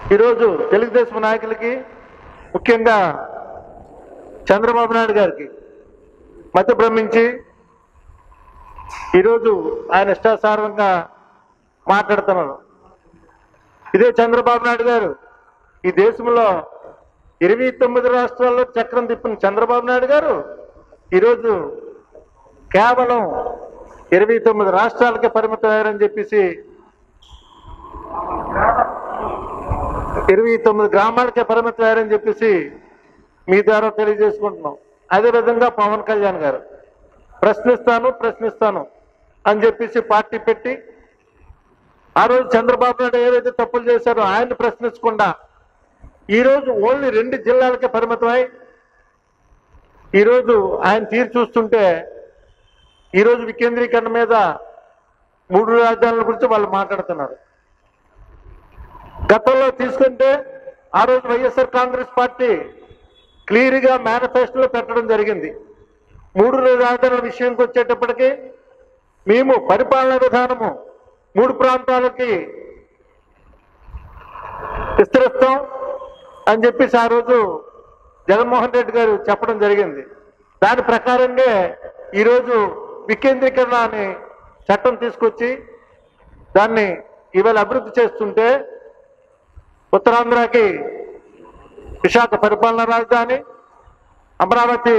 ఈరోజు తెలుగుదేశం నాయకులకి ముఖ్యంగా చంద్రబాబు నాయుడు గారికి మధ్య భ్రమించి ఈరోజు ఆయన ఇష్టాసారంగా మాట్లాడుతున్నారు ఇదే చంద్రబాబు నాయుడు గారు ఈ దేశంలో ఇరవై తొమ్మిది రాష్ట్రాల్లో చక్రం తిప్పిన చంద్రబాబు నాయుడు గారు ఈరోజు కేవలం ఇరవై తొమ్మిది రాష్ట్రాలకే పరిమితమయ్యారని చెప్పేసి ఇరవై తొమ్మిది గ్రామాలకే పరిమితమయ్యారని చెప్పేసి మీ ద్వారా తెలియజేసుకుంటున్నాం అదేవిధంగా పవన్ కళ్యాణ్ గారు ప్రశ్నిస్తాను ప్రశ్నిస్తాను అని చెప్పేసి పార్టీ పెట్టి ఆ రోజు చంద్రబాబు నాయుడు ఏవైతే తప్పులు చేశారో ఆయన్ని ప్రశ్నించకుండా ఈ రోజు ఓన్లీ రెండు జిల్లాలకే పరిమితమై ఈరోజు ఆయన తీరు చూస్తుంటే ఈరోజు వికేంద్రీకరణ మీద మూడు రాజధానుల గురించి వాళ్ళు మాట్లాడుతున్నారు గతంలో తీసుకుంటే ఆ రోజు వైఎస్ఆర్ కాంగ్రెస్ పార్టీ క్లియర్ గా మేనిఫెస్టోలో పెట్టడం జరిగింది మూడు రాజధానుల విషయానికి వచ్చేటప్పటికి మేము పరిపాలనా విధానము మూడు ప్రాంతాలకి విస్తరిస్తాం అని చెప్పేసి ఆ రోజు జగన్మోహన్ రెడ్డి గారు చెప్పడం జరిగింది దాని ప్రకారంగా ఈరోజు వికేంద్రీకరణ అనే చట్టం తీసుకొచ్చి దాన్ని ఇవాళ అభివృద్ధి చేస్తుంటే ఉత్తరాంధ్రకి విశాఖ పరిపాలనా రాజధాని అమరావతి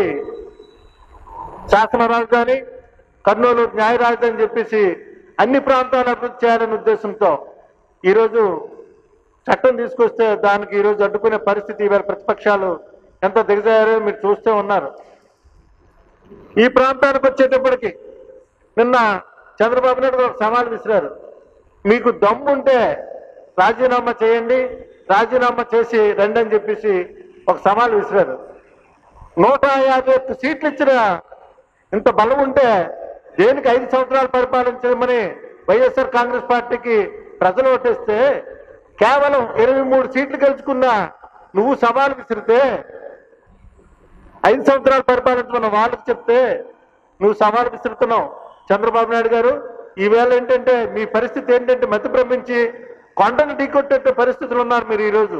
శాసన రాజధాని కర్నూలు న్యాయ రాజధాని చెప్పేసి అన్ని ప్రాంతాలు అభివృద్ధి చేయాలనే ఉద్దేశంతో ఈరోజు చట్టం తీసుకొస్తే దానికి ఈరోజు అడ్డుకునే పరిస్థితి ఇవాళ ప్రతిపక్షాలు ఎంత దిగజారో మీరు చూస్తూ ఉన్నారు ఈ ప్రాంతానికి వచ్చేటప్పటికి నిన్న చంద్రబాబు నాయుడు గారు ఒక సవాల్ విసిరారు మీకు దమ్ముంటే రాజీనామా చేయండి రాజీనామా చేసి రండి అని చెప్పేసి ఒక సవాల్ విసిరారు నూట యాభై ఒక్క సీట్లు ఇచ్చిన ఇంత బలం ఉంటే దేనికి ఐదు సంవత్సరాలు పరిపాలించమని వైఎస్ఆర్ కాంగ్రెస్ పార్టీకి ప్రజలు ఓటేస్తే కేవలం ఇరవై మూడు సీట్లు గెలుచుకున్నా నువ్వు సవాల్ విసిరితే ఐదు సంవత్సరాలు పరిపాలించమన్న వాళ్ళకి చెప్తే నువ్వు సవాల్ విసురుతున్నావు చంద్రబాబు నాయుడు గారు ఈవేళ ఏంటంటే మీ పరిస్థితి ఏంటంటే మతి భ్రమించి కొండను ఢీకొట్టే పరిస్థితులు ఉన్నారు మీరు ఈరోజు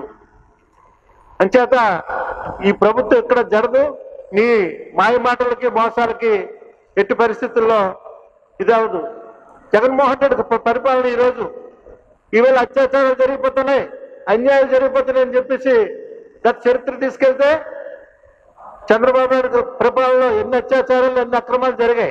అంచేత ఈ ప్రభుత్వం ఇక్కడ జరదు నీ మాయ మాటలకి మోసాలకి ఎట్టి పరిస్థితుల్లో ఇది అవదు జగన్మోహన్ రెడ్డి ప- పరిపాలన ఈరోజు ఈవేళ అత్యాచారాలు జరిగిపోతున్నాయి అన్యాయాలు జరిగిపోతున్నాయి అని చెప్పేసి గత చరిత్ర తీసుకెళ్తే చంద్రబాబు నాయుడు గారి పరిపాలనలో ఎన్ని అత్యాచారాలు ఎన్ని అక్రమాలు జరిగాయి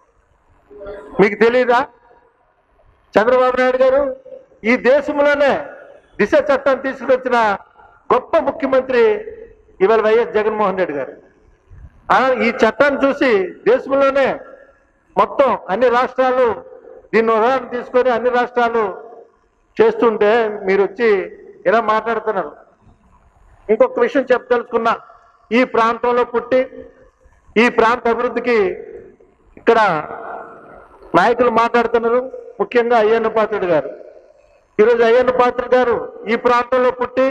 మీకు తెలియదా చంద్రబాబు నాయుడు గారు ఈ దేశంలోనే దిశ చట్టం తీసుకొచ్చిన గొప్ప ముఖ్యమంత్రి ఇవాళ వైఎస్ జగన్మోహన్ రెడ్డి గారు ఆ, ఈ చట్టాన్ని చూసి దేశంలోనే మొత్తం అన్ని రాష్ట్రాలు దీన్ని ఉదాహరణ తీసుకొని అన్ని రాష్ట్రాలు చేస్తుంటే మీరు వచ్చి ఇలా మాట్లాడుతున్నారు ఇంకొక విషయం చెప్పదలుచుకున్నా ఈ ప్రాంతంలో పుట్టి ఈ ప్రాంత అభివృద్ధికి ఇక్కడ నాయకులు మాట్లాడుతున్నారు ముఖ్యంగా అయ్యన్న పాత్రుడు గారు ఈరోజు అయ్యన్న పాత్రుడు గారు ఈ ప్రాంతంలో పుట్టి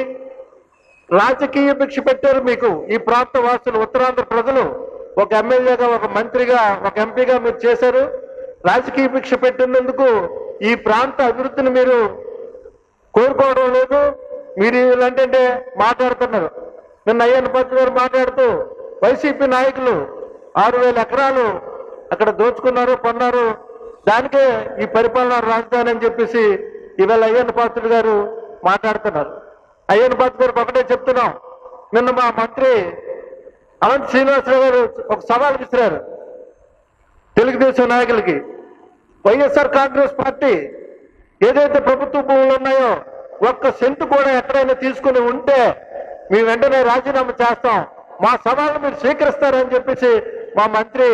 రాజకీయ భిక్ష పెట్టారు మీకు ఈ ప్రాంత వాసులు ఉత్తరాంధ్ర ప్రజలు ఒక ఎమ్మెల్యేగా ఒక మంత్రిగా ఒక ఎంపీగా మీరు చేశారు రాజకీయ భిక్ష పెట్టినందుకు ఈ ప్రాంత అభివృద్ధిని మీరు కోరుకోవడం లేదు మీరు ఇలాంటి మాట్లాడుతున్నారు నిన్న అయ్యన్న పత్రి గారు మాట్లాడుతూ వైసీపీ నాయకులు ఆరు వేల ఎకరాలు అక్కడ దోచుకున్నారు కొన్నారు దానికే ఈ పరిపాలన రాజధాని అని చెప్పేసి ఇవాళ అయ్యన్న పాత్రుడు గారు మాట్లాడుతున్నారు అయ్యన్న పాత్ర గారికి ఒకటే చెప్తున్నాం నిన్న మా మంత్రి అనంత శ్రీనివాసరావు గారు ఒక సవాల్ విసిరారు తెలుగుదేశం నాయకులకి వైఎస్ఆర్ కాంగ్రెస్ పార్టీ ఏదైతే ప్రభుత్వ భూములు ఉన్నాయో ఒక్క సెంటు కూడా ఎక్కడైనా తీసుకుని ఉంటే మేము వెంటనే రాజీనామా చేస్తాం మా సవాళ్ళు మీరు స్వీకరిస్తారని చెప్పేసి మా మంత్రి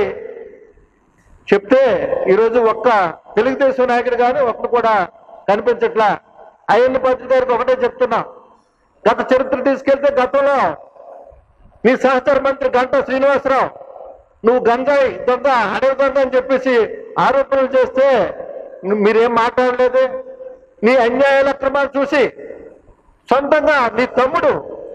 చెప్తే ఈరోజు ఒక్క తెలుగుదేశం నాయకుడు కానీ ఒక్కడు కూడా కనిపించట్లా అయ్యన్న పాత్రి గారికి ఒకటే చెప్తున్నా గత చరిత్ర తీసుకెళ్తే గతంలో నీ సహచర మంత్రి గంటా శ్రీనివాసరావు నువ్వు గంజాయి దొంగ అడవి దొంగ అని చెప్పేసి ఆరోపణలు చేస్తే ను- మీరేం మాట్లాడలేదు నీ అన్యాయాల క్రమాలు చూసి సొంతంగా నీ తమ్ముడు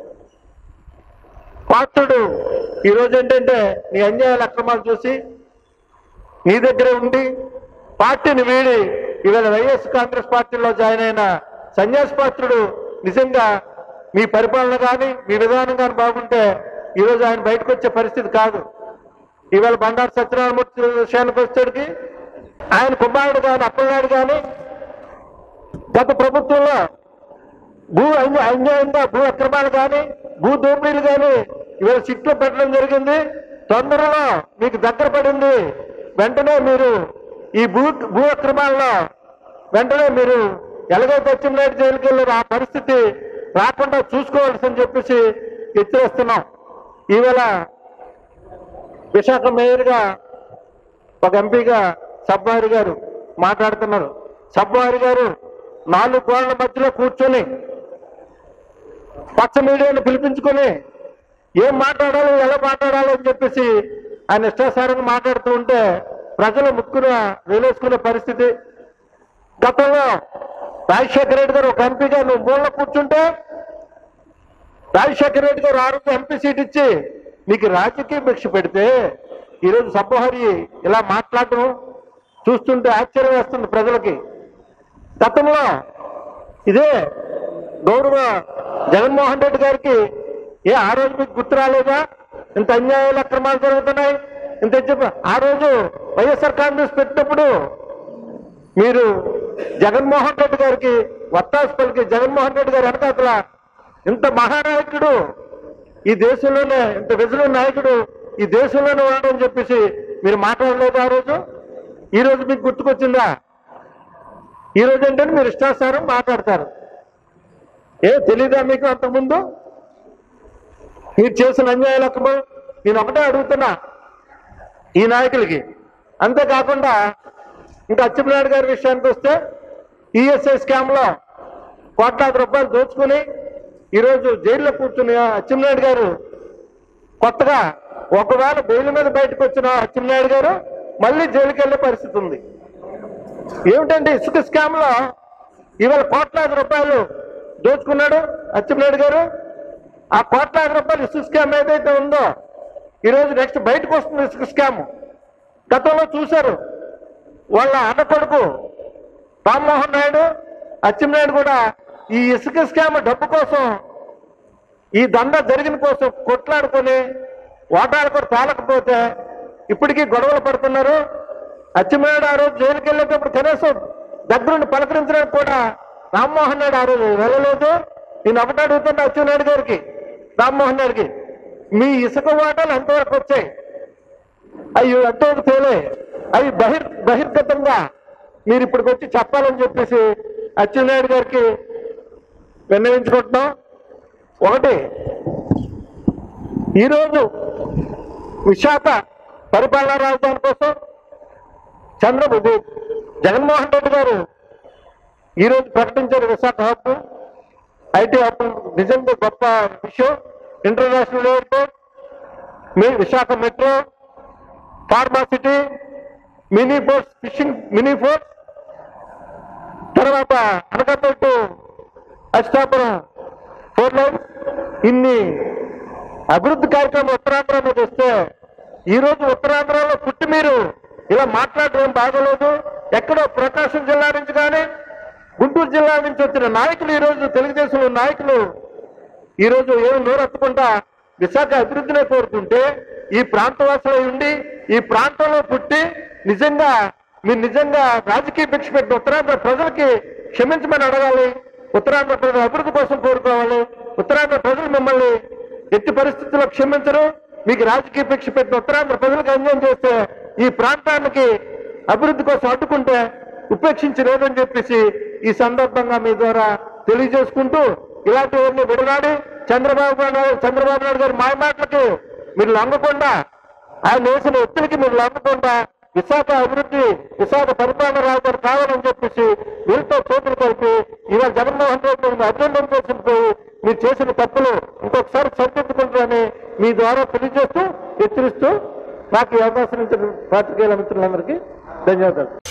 పాత్రుడు ఈరోజు ఏంటంటే నీ అన్యాయాల అక్రమాలు చూసి నీ దగ్గరే ఉండి పార్టీని వీడి ఇవాళ వైఎస్ కాంగ్రెస్ పార్టీలో జాయిన్ అయిన సన్యాసి పాత్రుడు నిజంగా మీ పరిపాలన కానీ మీ విధానం కానీ బాగుంటే ఈరోజు ఆయన బయటకు వచ్చే పరిస్థితి కాదు ఇవాళ బండారు సత్యనారాయణమూర్తి విషయానికి వచ్చేటికి ఆయన కుమారుడు కానీ అప్పలనాయుడు కానీ గత ప్రభుత్వంలో భూ అన్య- అన్యాయంగా భూ అక్రమాలు కానీ భూ దోపిడీలు కానీ ఇవాళ సిట్లో పెట్టడం జరిగింది తొందరలో మీకు దగ్గర పడింది వెంటనే మీరు ఈ భూ భూ అక్రమాల్లో వెంటనే మీరు ఎలాగైతే వచ్చినాడు జైలుకి వెళ్ళారు ఆ పరిస్థితి రాకుండా చూసుకోవాల్సి చెప్పేసి హెచ్చరిస్తున్నాం ఈవేళ విశాఖ మేయర్గా ఒక ఎంపీగా సబ్బారి గారు మాట్లాడుతున్నారు సబ్బారి గారు నాలుగు గోడల మధ్యలో కూర్చొని పచ్చ మీడియాను పిలిపించుకొని ఏం మాట్లాడాలో ఎలా మాట్లాడాలో అని చెప్పేసి ఆయన ఇష్టాసారంగా మాట్లాడుతూ ఉంటే ప్రజలు ముక్కున వేలేసుకునే పరిస్థితి గతంలో రాజశేఖర రెడ్డి గారు ఒక ఎంపీగా నువ్వు మూల కూర్చుంటే రాజశేఖర రెడ్డి గారు ఆరోగ్య ఎంపీ సీట్ ఇచ్చి నీకు రాజకీయ భిక్ష పెడితే ఈరోజు సబ్బహరి ఇలా మాట్లాడటం చూస్తుంటే ఆశ్చర్యం వేస్తుంది ప్రజలకి గతంలో ఇదే గౌరవ జగన్మోహన్ రెడ్డి గారికి ఏ ఆ రోజు మీకు గుర్తు రాలేదా ఇంత అన్యాయాలు అక్రమాలు జరుగుతున్నాయి ఇంత చెప్ప ఆ రోజు వైఎస్ఆర్ కాంగ్రెస్ పెట్టినప్పుడు మీరు జగన్మోహన్ రెడ్డి గారికి వత్తాసు పలికి జగన్మోహన్ రెడ్డి గారి వెనకాతల ఇంత మహానాయకుడు ఈ దేశంలోనే ఇంత విజయ నాయకుడు ఈ దేశంలోనే ఉన్నాడని చెప్పేసి మీరు మాట్లాడలేదు ఆ రోజు ఈ రోజు మీకు గుర్తుకొచ్చిందా ఈ రోజు ఏంటంటే మీరు ఇష్టాసారం మాట్లాడతారు ఏ తెలీదా మీకు అంతకుముందు మీరు చేసిన అన్యాయాలు అక్రమం నేను ఒకటే అడుగుతున్నా ఈ నాయకులకి అంతేకాకుండా ఇంకా అచ్చెన్నాయుడు గారి విషయానికి వస్తే ఈఎస్ఐ స్కామ్ లో కోట్లాది రూపాయలు దోచుకుని ఈరోజు జైల్లో కూర్చుని అచ్చెన్నాయుడు గారు కొత్తగా ఒకవేళ బెయిల్ మీద బయటకు వచ్చిన అచ్చెన్నాయుడు గారు మళ్ళీ జైలుకి వెళ్ళే పరిస్థితి ఉంది ఏమిటంటే ఇసుక స్కామ్ లో ఇవాళ కోట్లాది రూపాయలు దోచుకున్నాడు అచ్చెన్నాయుడు గారు ఆ కోట్లాది రూపాయలు ఇసుక స్కామ్ ఏదైతే ఉందో ఈరోజు నెక్స్ట్ బయటకు వస్తుంది ఇసుక స్కామ్ గతంలో చూశారు వాళ్ళ అన్న కొడుకు రామ్మోహన్ నాయుడు అచ్చెన్నాయుడు కూడా ఈ ఇసుక స్కామ్ డబ్బు కోసం ఈ దండ జరిగిన కోసం కొట్లాడుకొని ఓటాలు కూడా తాలకపోతే ఇప్పటికీ గొడవలు పడుతున్నారు అచ్చెన్నాయుడు ఆ రోజు జైలుకి వెళ్ళేటప్పుడు కనీసం దగ్గరుండి పలకరించడానికి కూడా రామ్మోహన్ నాయుడు ఆ రోజు వెళ్ళలేదు నేను ఒకటి అడుగుతున్నా అచ్చెన్నాయుడు గారికి రామ్మోహన్ నాయుడికి మీ ఇసుక ఓటాలు ఎంతవరకు వచ్చాయి అవి ఎంతవరకు తేలే అవి బహిర్ బహిర్గతంగా మీరు ఇప్పటికి వచ్చి చెప్పాలని చెప్పేసి అచ్చెన్నాయుడు గారికి విన్నవించుకుంటున్నాం ఒకటి ఈరోజు విశాఖ పరిపాలనా రాజధాని కోసం చంద్రబాబు జగన్మోహన్ రెడ్డి గారు ఈరోజు ప్రకటించారు విశాఖ హబ్ ఐటీ హబ్ నిజంగా గొప్ప విషయం ఇంటర్నేషనల్ ఎయిర్పోర్ట్ మీ Visakha metro pharma city mini boats fishing mini boats తర్వాత అనకాపల్లి అష్టాపురం ఫోర్ లైన్ ఇన్ని అభివృద్ధి కార్యక్రమం ఉత్తరాంధ్ర మీద వస్తే ఈ రోజు ఉత్తరాంధ్రలో పుట్టి మీరు ఇలా మాట్లాడడం ఏం బాగోలేదు ఎక్కడో ప్రకాశం జిల్లా నుంచి కానీ గుంటూరు జిల్లా నుంచి వచ్చిన నాయకులు ఈ రోజు తెలుగుదేశంలో నాయకులు ఈ రోజు ఏమి నోరెత్తకుండా విశాఖ అభివృద్ధినే కోరుతుంటే ఈ ప్రాంతవాసులై ఉండి ఈ ప్రాంతంలో పుట్టి నిజంగా మీరు నిజంగా రాజకీయ భిక్ష పెట్టిన ఉత్తరాంధ్ర ప్రజలకి క్షమించమని అడగాలి ఉత్తరాంధ్ర ప్రజల అభివృద్ధి కోసం కోరుకోవాలి ఉత్తరాంధ్ర ప్రజలు మిమ్మల్ని ఎట్టి పరిస్థితుల్లో క్షమించరు మీకు రాజకీయ భిక్ష పెట్టిన ఉత్తరాంధ్ర ప్రజలకు అన్యాయం చేస్తే ఈ ప్రాంతానికి అభివృద్ధి కోసం అడ్డుకుంటే ఉపేక్షించి లేదని చెప్పేసి ఈ సందర్భంగా మీ ద్వారా తెలియజేసుకుంటూ ఇలాంటివన్నీ విడనాడి చంద్రబాబు నాయుడు చంద్రబాబు నాయుడు గారి మాయ మాటలకి మీరు లొంగకుండా ఆయన వేసిన ఒత్తిడికి మీరు లొంగకుండా విశాఖ అభివృద్ధి విశాఖ పరిపాలన రాజధాని కావాలని చెప్పేసి వీరితో చేతులు కలిపి ఇవాళ జగన్మోహన్ రెడ్డి గారిని అభినందన చేసిన పోయి మీరు చేసిన తప్పులు ఇంకొకసారి సరిదిద్దుకుంటారని మీ ద్వారా తెలియజేస్తూ హెచ్చరిస్తూ నాకు ఈ అవకాశం ఇచ్చిన పాత్రికేయుల మిత్రులందరికీ ధన్యవాదాలు